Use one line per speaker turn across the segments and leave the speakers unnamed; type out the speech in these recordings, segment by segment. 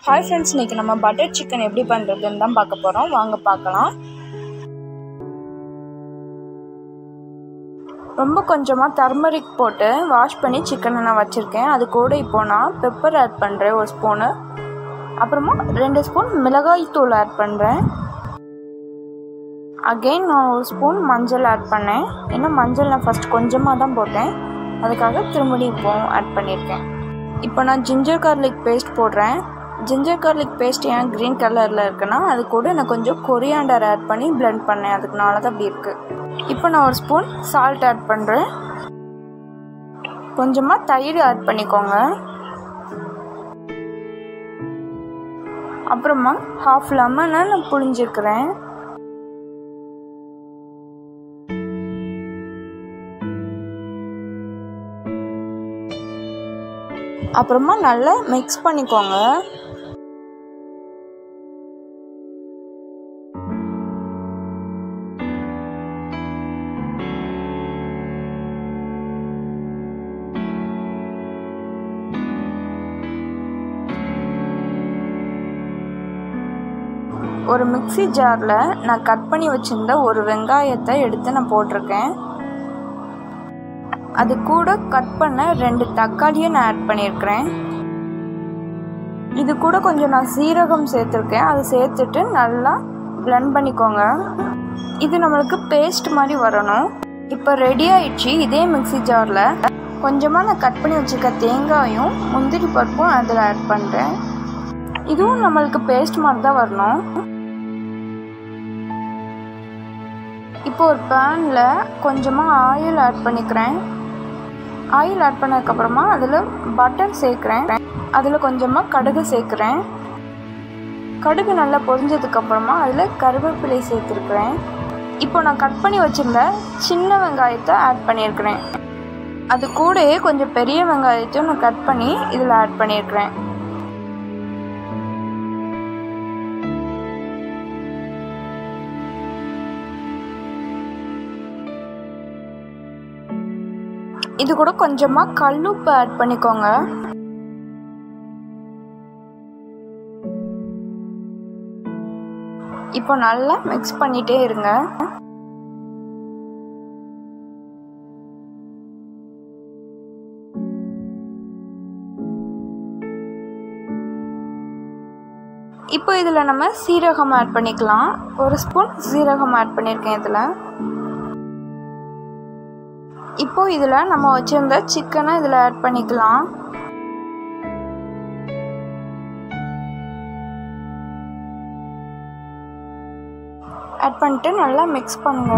hi friends இன்னைக்கு நம்ம butter chicken எப்படி பண்ணுறதுன்னு தான் பார்க்க போகிறோம் வாங்க பார்க்கலாம் ரொம்ப கொஞ்சமாக டர்மரிக் போட்டு வாஷ் பண்ணி சிக்கனை நான் வச்சுருக்கேன் அது கூட இப்போ நான் பெப்பர் ஆட் பண்ணுறேன் ஒரு ஸ்பூனு அப்புறமா ரெண்டு ஸ்பூன் மிளகாய் தூள் ஆட் பண்ணுறேன் அகெயின் நான் ஒரு ஸ்பூன் மஞ்சள் ஆட் பண்ணேன் ஏன்னா மஞ்சள் நான் ஃபஸ்ட் கொஞ்சமாக தான் போட்டேன் அதுக்காக திரும்படி இப்போ ஆட் பண்ணியிருக்கேன் இப்போ நான் ஜிஞ்சர் கார்லிக் பேஸ்ட் போடுறேன் ஜிஞ்சர் கார்லிக் பேஸ்ட் ஏன் க்ரீன் கலரில் இருக்குன்னா அது கூட நான் கொஞ்சம் கொரியாண்டர் ஆட் பண்ணி பிளெண்ட் பண்ணேன் அதுக்குனால தான் அப்படி இருக்குது இப்போ நான் ஒரு ஸ்பூன் சால்ட் ஆட் பண்ணுறேன் கொஞ்சமாக தயிர் ஆட் பண்ணிக்கோங்க அப்புறமா ஹாஃப் லெமனை நான் புழிஞ்சிருக்கிறேன் அப்புறமா நல்லா மிக்ஸ் பண்ணிக்கோங்க ஒரு மிக்சி ஜாரில் நான் கட் பண்ணி வச்சுருந்த ஒரு வெங்காயத்தை எடுத்து நான் போட்டிருக்கேன் அது கூட கட் பண்ண ரெண்டு தக்காளியை நான் ஆட் பண்ணியிருக்கிறேன் இது கூட கொஞ்சம் நான் சீரகம் சேர்த்துருக்கேன் அது சேர்த்துட்டு நல்லா பிளெண்ட் பண்ணிக்கோங்க இது நம்மளுக்கு பேஸ்ட் மாதிரி வரணும் இப்போ ரெடி ஆயிடுச்சு இதே மிக்சி ஜாரில் கொஞ்சமாக நான் கட் பண்ணி வச்சுருக்க தேங்காயும் முந்திரி பருப்பும் அதில் ஆட் பண்ணுறேன் இதுவும் நம்மளுக்கு பேஸ்ட் மாதிரி தான் வரணும் இப்போ ஒரு பேனில் கொஞ்சமாக ஆயில் ஆட் பண்ணிக்கிறேன் ஆயில் ஆட் பண்ணதுக்கப்புறமா அதில் பட்டர் சேர்க்குறேன் அதில் கொஞ்சமாக கடுகு சேர்க்குறேன் கடுகு நல்லா பொரிஞ்சதுக்கப்புறமா அதில் கருவேப்பிலை சேர்த்துருக்குறேன் இப்போ நான் கட் பண்ணி வச்சுருந்த சின்ன வெங்காயத்தை ஆட் பண்ணியிருக்கிறேன் அது கூடயே கொஞ்சம் பெரிய வெங்காயத்தையும் நான் கட் பண்ணி இதில் ஆட் பண்ணியிருக்கிறேன் இது கூட கொஞ்சமாக கல்லுப்பு ஆட் பண்ணிக்கோங்க இப்போ நல்லா மிக்ஸ் பண்ணிட்டே இருங்க இப்போ இதில் நம்ம சீரகம் ஆட் பண்ணிக்கலாம் ஒரு ஸ்பூன் சீரகம் ஆட் பண்ணியிருக்கேன் இதில் இப்போ இதில் நம்ம வச்சுருந்த சிக்கனை இதில் ஆட் பண்ணிக்கலாம் ஆட் பண்ணிட்டு நல்லா மிக்ஸ் பண்ணுங்க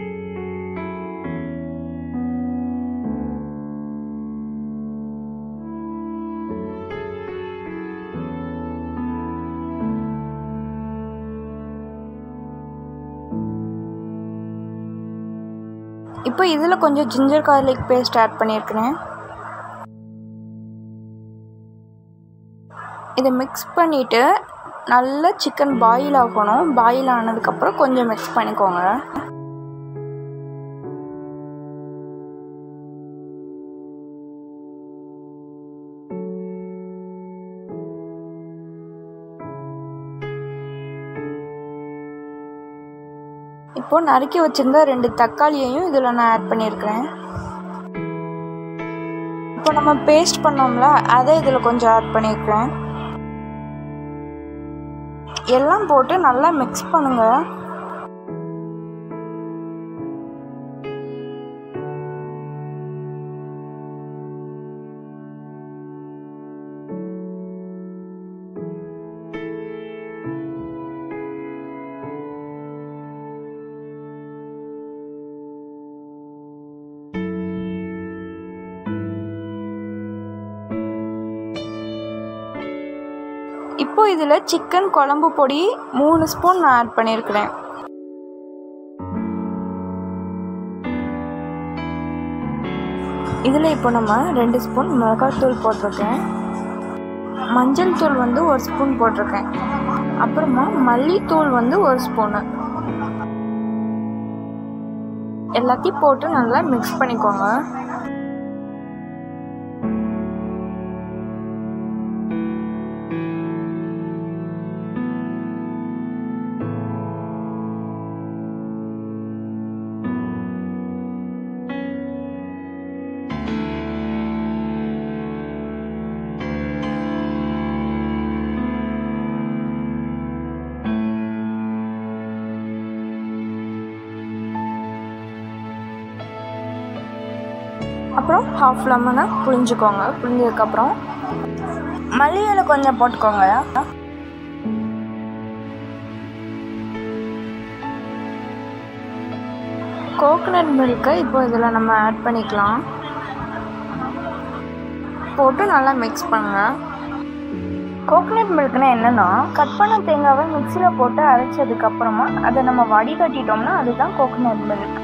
இப்போ இதில் கொஞ்சம் ஜிஞ்சர் கார்லிக் பேஸ்ட் ஆட் பண்ணியிருக்கிறேன் இதை மிக்ஸ் பண்ணிவிட்டு நல்லா சிக்கன் பாயில் ஆகணும் பாயில் ஆனதுக்கப்புறம் கொஞ்சம் மிக்ஸ் பண்ணிக்கோங்க இப்போ நறுக்கி வச்சிருந்த ரெண்டு தக்காளியையும் இதில் நான் ஆட் பண்ணியிருக்கிறேன் இப்போ நம்ம பேஸ்ட் பண்ணோம்ல அதை இதில் கொஞ்சம் ஆட் பண்ணியிருக்கிறேன் எல்லாம் போட்டு நல்லா மிக்ஸ் பண்ணுங்க இப்போ இதில் சிக்கன் குழம்பு பொடி மூணு ஸ்பூன் நான் ஆட் பண்ணியிருக்கிறேன் இதில் இப்போ நம்ம ரெண்டு ஸ்பூன் மிளகாத்தூள் போட்டிருக்கேன் மஞ்சள் தூள் வந்து ஒரு ஸ்பூன் போட்டிருக்கேன் அப்புறமா மல்லித்தூள் வந்து ஒரு ஸ்பூனு எல்லாத்தையும் போட்டு நல்லா மிக்ஸ் பண்ணிக்கோங்க அப்புறம் ஹாஃப் லெமனை புழிஞ்சுக்கோங்க புழிஞ்சதுக்கப்புறம் மல்லி இலை கொஞ்சம் போட்டுக்கோங்க கோகனட் மில்க்கை இப்போ இதில் நம்ம ஆட் பண்ணிக்கலாம் போட்டு நல்லா மிக்ஸ் பண்ணுங்க கோகனட் மில்க்னா என்னென்னா கட் பண்ண தேங்காவை மிக்சியில் போட்டு அரைச்சதுக்கப்புறமா அதை நம்ம வடிகட்டிட்டோம்னா அதுதான் கோகனட் மில்க்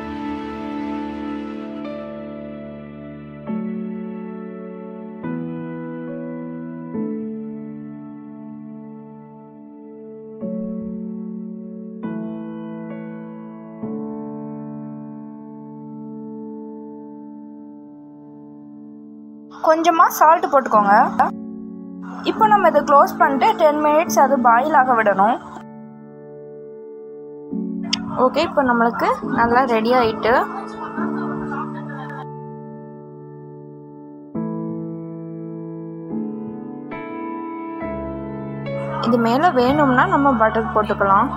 கொஞ்சமாக சால்ட் போட்டுக்கோங்க இப்போ நம்ம இதை க்ளோஸ் பண்ணிட்டு டென் மினிட்ஸ் அது பாயில் ஆக விடணும் ஓகே இப்போ நம்மளுக்கு நல்லா ரெடி ஆயிட்டு இது மேலே வேணும்னா நம்ம பட்டர் போட்டுக்கலாம்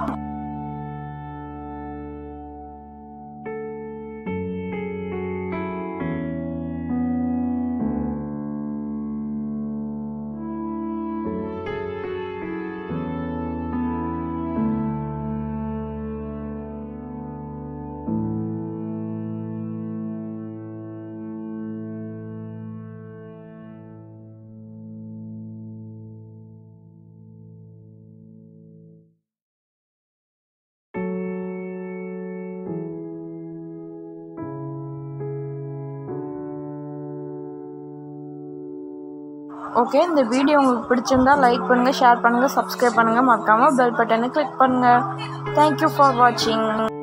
ஓகே இந்த வீடியோ உங்களுக்கு பிடிச்சிருந்தா லைக் பண்ணுங்கள் ஷேர் பண்ணுங்கள் சப்ஸ்கிரைப் பண்ணுங்கள் மறக்காமல் பெல் பட்டனை கிளிக் பண்ணுங்கள் தேங்க்யூ ஃபார் வாட்சிங்